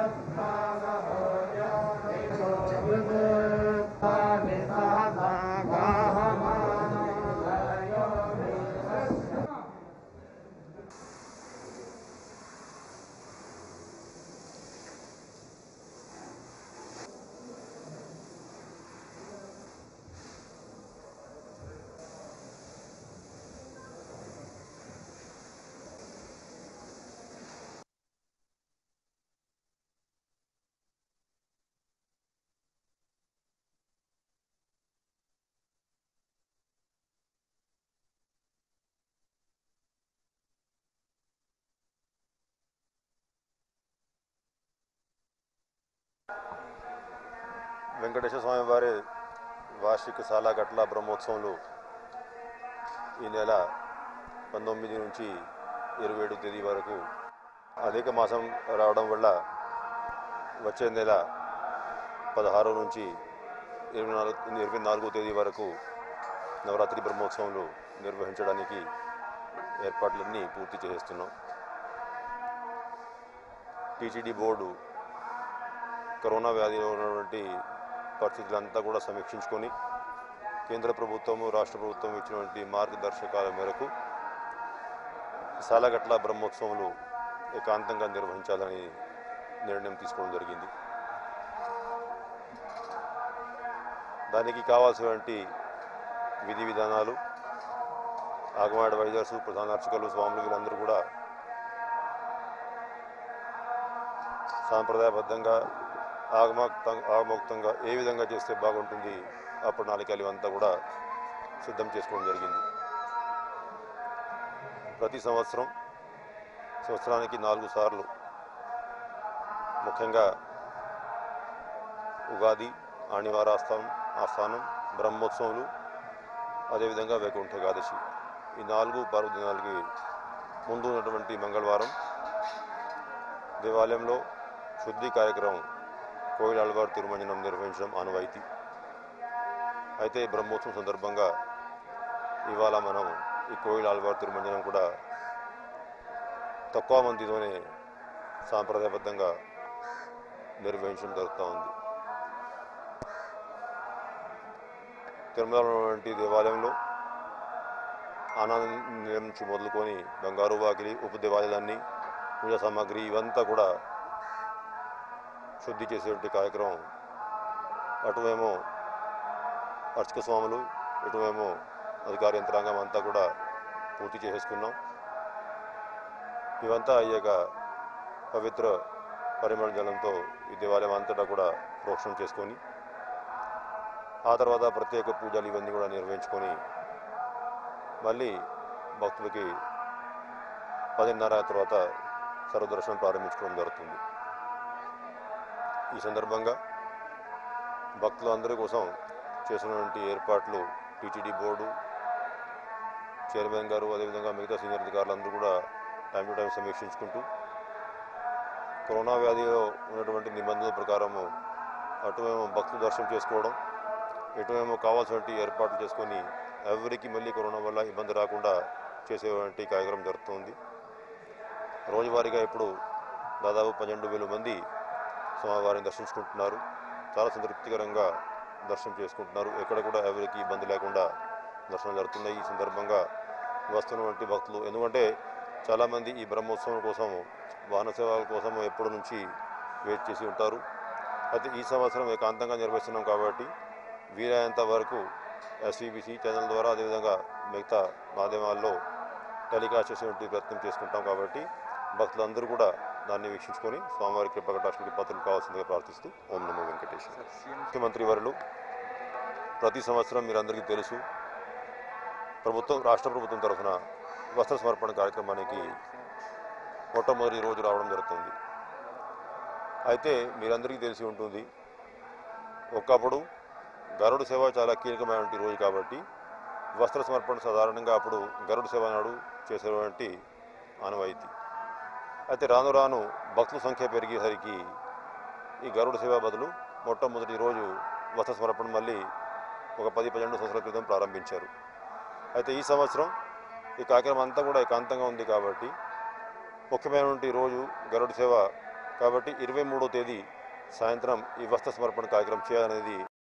వెంకటేశ్వర స్వామి వారి వార్షిక సాలాగట్ల బ్రహ్మోత్సవంలో ఈ నెల పంతొమ్మిది నుంచి ఇరవై ఏడు తేదీ వరకు అధిక మాసం రావడం వల్ల వచ్చే నెల పదహారు నుంచి ఇరవై నాలుగు ఇరవై నాలుగో తేదీ వరకు నవరాత్రి బ్రహ్మోత్సవంలో నిర్వహించడానికి ఏర్పాట్లన్నీ పూర్తి చేసేస్తున్నాం టీటీడీ బోర్డు కరోనా వ్యాధిలో ఉన్నటువంటి పరిస్థితులంతా కూడా సమీక్షించుకొని కేంద్ర ప్రభుత్వము రాష్ట్ర ప్రభుత్వం ఇచ్చినటువంటి మార్గదర్శకాల మేరకు సాలగట్ల బ్రహ్మోత్సవంలో ఏకాంతంగా నిర్వహించాలని నిర్ణయం తీసుకోవడం జరిగింది దానికి కావాల్సినటువంటి విధి విధానాలు ఆగమ అడ్వైజర్స్ ప్రధాన అర్చకులు స్వాములు వీళ్ళందరూ కూడా సాంప్రదాయబద్ధంగా ఆగమోక్త ఆగమోక్తంగా ఏ విధంగా చేస్తే బాగుంటుంది ఆ ప్రణాళికలు ఇవంతా కూడా సిద్ధం చేసుకోవడం జరిగింది ప్రతి సంవత్సరం సంవత్సరానికి నాలుగు సార్లు ముఖ్యంగా ఉగాది ఆణివార ఆస్థానం ఆస్థానం బ్రహ్మోత్సవాలు అదేవిధంగా వైకుంఠ ఏకాదశి ఈ నాలుగు పర్వదినాలకి ముందు ఉన్నటువంటి మంగళవారం దేవాలయంలో శుద్ధి కార్యక్రమం కోయిల్ అల్వార్ తిరుమంజనం నిర్వహించడం ఆనవాయితీ అయితే ఈ బ్రహ్మోత్సవం సందర్భంగా ఇవాళ మనం ఈ కోయిల్ ఆల్వార్ తిరుమంజనం కూడా తక్కువ మందితోనే సాంప్రదాయబద్ధంగా నిర్వహించడం జరుగుతూ ఉంది తిరుమలలో ఉన్నటువంటి దేవాలయంలో ఆనందం నుంచి మొదలుకొని బంగారు వాకిలి ఉప దేవాలయాలన్నీ పూజా సామాగ్రి ఇవంతా కూడా శుద్ధి చేసేటువంటి కార్యక్రమం అటువేమో అర్చక స్వాములు ఇటువేమో అధికార యంత్రాంగం అంతా కూడా పూర్తి చేసేసుకున్నాం ఇవంతా అయ్యాక పవిత్ర పరిమళ జలంతో ఈ దేవాలయం అంతటా కూడా ప్రోక్షణం చేసుకొని ఆ తర్వాత ప్రత్యేక పూజలు ఇవన్నీ కూడా నిర్వహించుకొని మళ్ళీ భక్తులకి పదిన్నర తర్వాత సర్వదర్శనం ప్రారంభించుకోవడం జరుగుతుంది ఈ సందర్భంగా భక్తులు అందరి కోసం చేసినటువంటి ఏర్పాట్లు టీటీడీ బోర్డు చైర్మన్ గారు అదేవిధంగా మిగతా సీనియర్ అధికారులు అందరూ కూడా టైం టు టైం సమీక్షించుకుంటూ కరోనా వ్యాధిలో ఉన్నటువంటి నిబంధనల ప్రకారము అటువేమో భక్తులు దర్శనం చేసుకోవడం ఇటువేమో కావాల్సినటువంటి ఏర్పాట్లు చేసుకొని ఎవరికి మళ్ళీ కరోనా వల్ల ఇబ్బంది రాకుండా చేసేటువంటి కార్యక్రమం జరుగుతుంది రోజువారీగా ఇప్పుడు దాదాపు పన్నెండు వేల మంది స్వామివారిని దర్శించుకుంటున్నారు చాలా సంతృప్తికరంగా దర్శనం చేసుకుంటున్నారు ఎక్కడ కూడా ఎవరికి ఇబ్బంది లేకుండా దర్శనం జరుగుతున్నాయి ఈ సందర్భంగా వస్తున్నటువంటి భక్తులు ఎందుకంటే చాలామంది ఈ బ్రహ్మోత్సవం కోసం వాహన సేవల కోసం ఎప్పటి నుంచి వెయిట్ చేసి ఉంటారు అయితే ఈ సంవత్సరం ఏకాంతంగా నిర్వహిస్తున్నాం కాబట్టి వీలైనంత వరకు ఎస్వీబీసీ ఛానల్ ద్వారా అదేవిధంగా మిగతా మాధ్యమాల్లో టెలికాస్ట్ చేసేటువంటి ప్రయత్నం చేసుకుంటాం కాబట్టి భక్తులందరూ కూడా దాన్ని వీక్షించుకొని స్వామివారి కృపకటాక్షుడికి పాత్రలు కావాల్సిందిగా ప్రార్థిస్తూ ఓం నమో వెంకటేశ్వర ముఖ్యమంత్రి వర్యులు ప్రతి సంవత్సరం మీరందరికీ తెలుసు ప్రభుత్వం రాష్ట్ర ప్రభుత్వం తరఫున వస్త్ర సమర్పణ కార్యక్రమానికి మొట్టమొదటి రోజు రావడం జరుగుతుంది అయితే మీరందరికీ తెలిసి ఉంటుంది ఒకప్పుడు గరుడు సేవ చాలా కీలకమైనటువంటి రోజు కాబట్టి వస్త్ర సమర్పణ సాధారణంగా అప్పుడు గరుడు సేవ నాడు చేసేటువంటి ఆనవాయితీ అయితే రాను రాను భక్తుల సంఖ్య పెరిగేసరికి ఈ గరుడ సేవ బదులు మొట్టమొదటి రోజు వస్త్ర సమర్పణ మళ్ళీ ఒక పది పన్నెండు సంవత్సరాల క్రితం ప్రారంభించారు అయితే ఈ సంవత్సరం ఈ కార్యక్రమం అంతా కూడా ఏకాంతంగా ఉంది కాబట్టి ముఖ్యమైనటువంటి రోజు గరుడ సేవ కాబట్టి ఇరవై మూడో తేదీ సాయంత్రం ఈ వస్త్ర సమర్పణ కార్యక్రమం చేయాలనేది